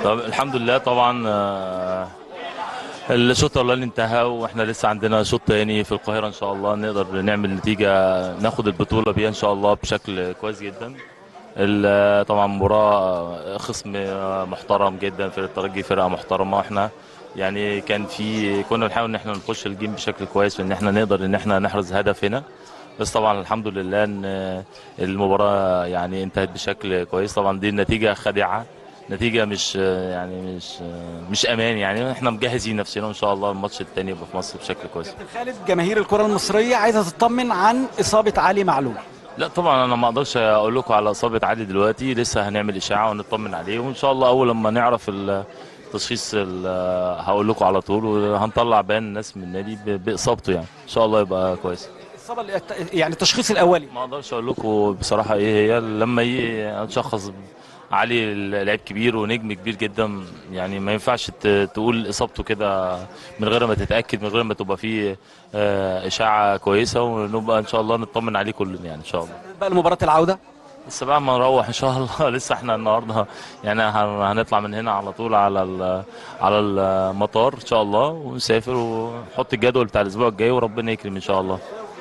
طب الحمد لله طبعا آه، الشوط الاولاني انتهى واحنا لسه عندنا شوط تاني في القاهره ان شاء الله نقدر نعمل نتيجه ناخد البطوله بيها ان شاء الله بشكل كويس جدا ال- طبعا مباراه خصم محترم جدا فرقه الترجي فرقه محترمه احنا يعني كان في كنا بنحاول ان احنا نخش الجيم بشكل كويس وان احنا نقدر ان احنا نحرز هدف هنا بس طبعا الحمد لله ان المباراه يعني انتهت بشكل كويس طبعا دي النتيجه خادعه نتيجه مش يعني مش مش امان يعني احنا مجهزين نفسنا وان شاء الله الماتش التاني يبقى في مصر بشكل كويس كابتن خالد جماهير الكره المصريه عايزه تطمن عن اصابه علي معلول لا طبعا انا ما اقدرش اقول لكم على اصابه علي دلوقتي لسه هنعمل اشاعه ونطمن عليه وان شاء الله اول لما نعرف التشخيص ال- هقول لكم على طول وهنطلع بيان الناس من النادي ب- باصابته يعني ان شاء الله يبقى كويس الاصابه اللي- يعني التشخيص الاولي ما اقدرش اقول لكم بصراحه ايه هي لما يجي نشخص علي لعيب كبير ونجم كبير جدا يعني ما ينفعش ت- تقول اصابته كده من غير ما تتاكد من غير ما تبقى فيه آه، اشاعه كويسه ونبقى ان شاء الله نطمن عليه كلنا يعني ان شاء الله بقى لمباراه العوده لسه بقى ما نروح ان شاء الله لسه احنا النهارده يعني هن- هنطلع من هنا على طول على ال- على المطار ان شاء الله ونسافر ونحط الجدول بتاع الاسبوع الجاي وربنا يكرم ان شاء الله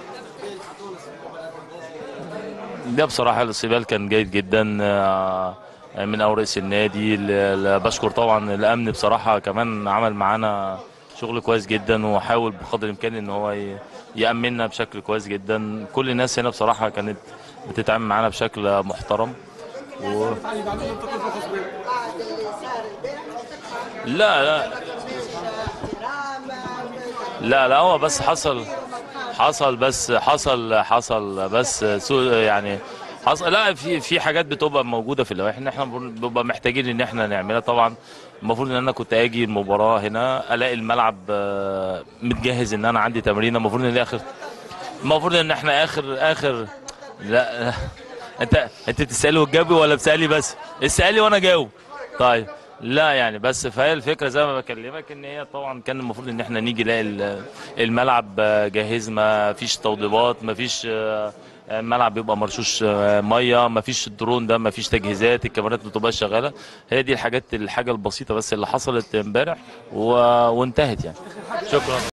ده بصراحه الاستقبال كان جيد جدا آه، من اول رئيس النادي ل- ل- بشكر طبعا الامن بصراحه كمان عمل معانا شغل كويس جدا وحاول بقدر الامكان ان هو ي- يامننا بشكل كويس جدا كل الناس هنا بصراحه كانت بتتعامل معانا بشكل محترم و... لا لا لا لا هو بس حصل حصل بس حصل حصل بس سوء يعني حصل لا في في حاجات بتبقى موجوده في اللوائح ان احنا بنبقى محتاجين ان احنا نعملها طبعا المفروض ان انا كنت اجي المباراه هنا الاقي الملعب آه، متجهز ان انا عندي تمرين المفروض ان اخر المفروض ان احنا اخر اخر لا انت انت بتسالي وتجاوبي ولا بتسالي بس اسالي وانا جاوب طيب لا يعني بس فهي الفكره زي ما بكلمك ان هي طبعا كان المفروض ان احنا نيجي نلاقي ال- الملعب جاهز ما فيش توضيبات ما فيش آه، الملعب بيبقى مرشوش آه، ميه ما فيش الدرون ده ما فيش تجهيزات الكاميرات ما تبقاش شغاله هي دي الحاجات الحاجه البسيطه بس اللي حصلت امبارح و... وانتهت يعني شكرا